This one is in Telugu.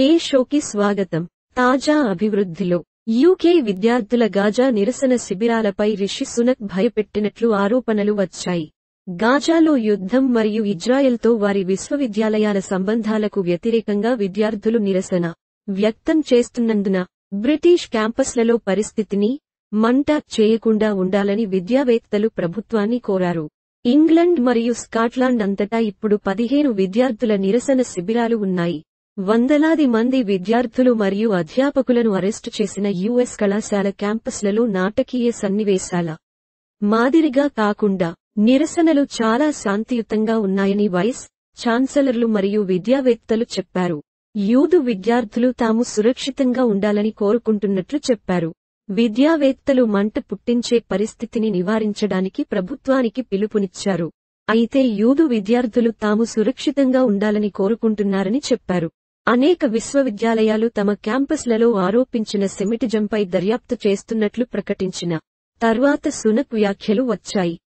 హే షోకి స్వాగతం తాజా అభివృద్ధిలో యూకే విద్యార్థుల గాజా నిరసన శిబిరాలపై రిషి సునక్ భయపెట్టినట్లు ఆరోపణలు వచ్చాయి గాజాలో యుద్ధం మరియు ఇజ్రాయెల్తో వారి విశ్వవిద్యాలయాల సంబంధాలకు వ్యతిరేకంగా విద్యార్థులు నిరసన వ్యక్తం చేస్తున్నందున బ్రిటిష్ క్యాంపస్లలో పరిస్థితిని మంట చేయకుండా ఉండాలని విద్యావేత్తలు ప్రభుత్వాన్ని కోరారు ఇంగ్లండ్ మరియు స్కాట్లాండ్ అంతటా ఇప్పుడు పదిహేను విద్యార్థుల నిరసన శిబిరాలు ఉన్నాయి వందలాది మంది విద్యార్థులు మరియు అధ్యాపకులను అరెస్టు చేసిన యుఎస్ కళాశాల క్యాంపస్లలో నాటకీయ సన్నివేశాల మాదిరిగా కాకుండా నిరసనలు చాలా శాంతియుతంగా ఉన్నాయని వైస్ ఛాన్సలర్లు మరియు విద్యావేత్తలు చెప్పారు యూదు విద్యార్థులు తాము సురక్షితంగా ఉండాలని కోరుకుంటున్నట్లు చెప్పారు విద్యావేత్తలు మంట పుట్టించే పరిస్థితిని నివారించడానికి ప్రభుత్వానికి పిలుపునిచ్చారు అయితే యూదు విద్యార్థులు తాము సురక్షితంగా ఉండాలని కోరుకుంటున్నారని చెప్పారు అనేక విశ్వవిద్యాలయాలు తమ క్యాంపస్లలో ఆరోపించిన సెమిటిజంపై దర్యాప్తు చేస్తున్నట్లు ప్రకటించిన తర్వాత సునక్ వ్యాఖ్యలు వచ్చాయి